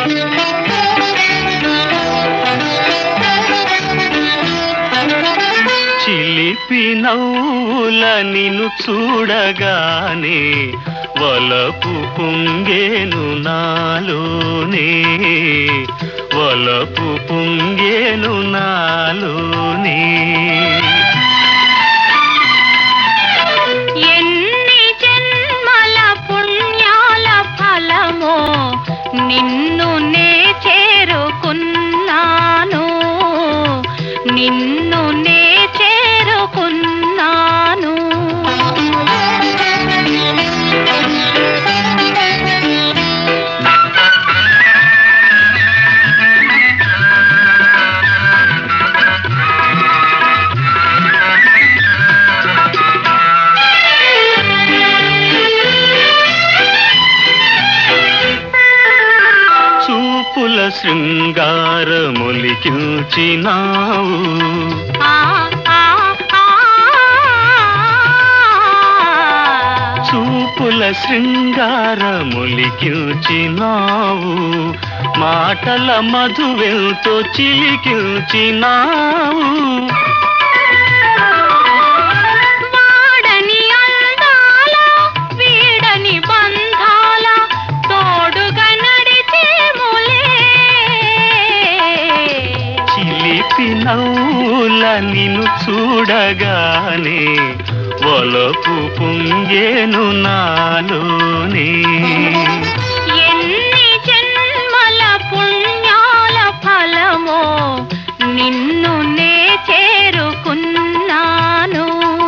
చిలిపి నవ్వుల నిన్ను చూడగానే వలపు పొంగేను నాలోనే వలపు పొంగేను నాలోనే ఎన్ని జన్మల పుణ్యాల ఫలమో నిన్ను నే చేరుకున్నాను నిన్ను నే చేరుకున్నాను చూపుల శృంగారములికిల్చినావు ఆ ఆ ఆ చూపుల శృంగారములికిల్చినావు మాటల మధువెల్తో చిలికిల్చినావు వాడని అందాల వీడని బంధాల తోడుగా నడిచేములే చిలిపి నవ్వుల నిన్ను చూడగానే వలపు పొంగేను నాలోనే ఎన్ని జన్మల పుణ్యాల ఫలమో నిన్ను నే చేరుకున్నాను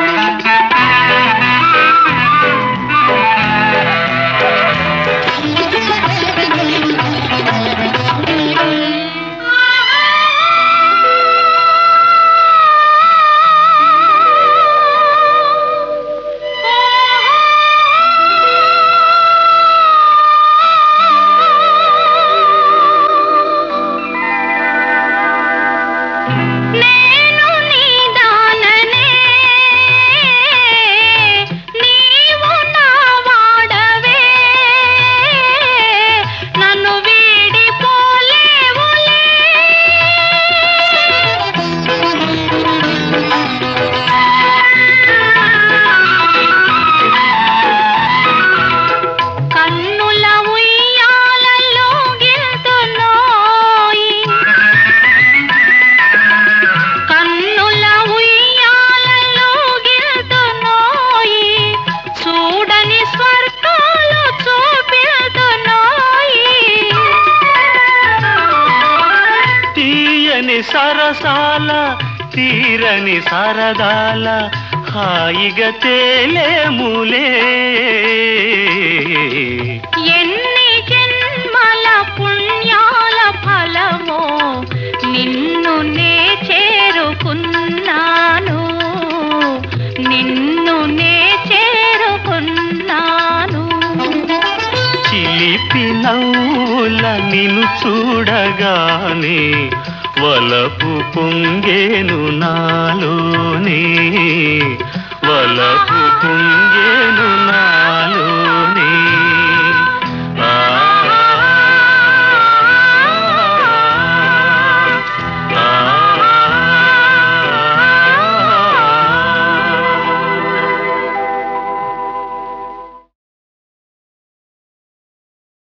నేను నీ దాననే నీవు నా వాడవే నన్ను వీడిపోలేవులే కన్నుల ఉయ్యాలలో గిల్తున్నోయి కన్నుల ఉయ్యాలలో గిల్తున్నోయి చూడని స్వర్గాలు చూపిల్తున్నోయి తీయని సరసాల తీరని సరదాల హాయిగా తేలేములే ఎన్ని జన్మల పుణ్యాల ఫలమో నిన్ను నే చేరుకున్నాను నిన్ను నే చేరుకున్నాను చిలిపి నవ్వుల నిన్ను చూడగానే వలపు పొంగేను నాలోనే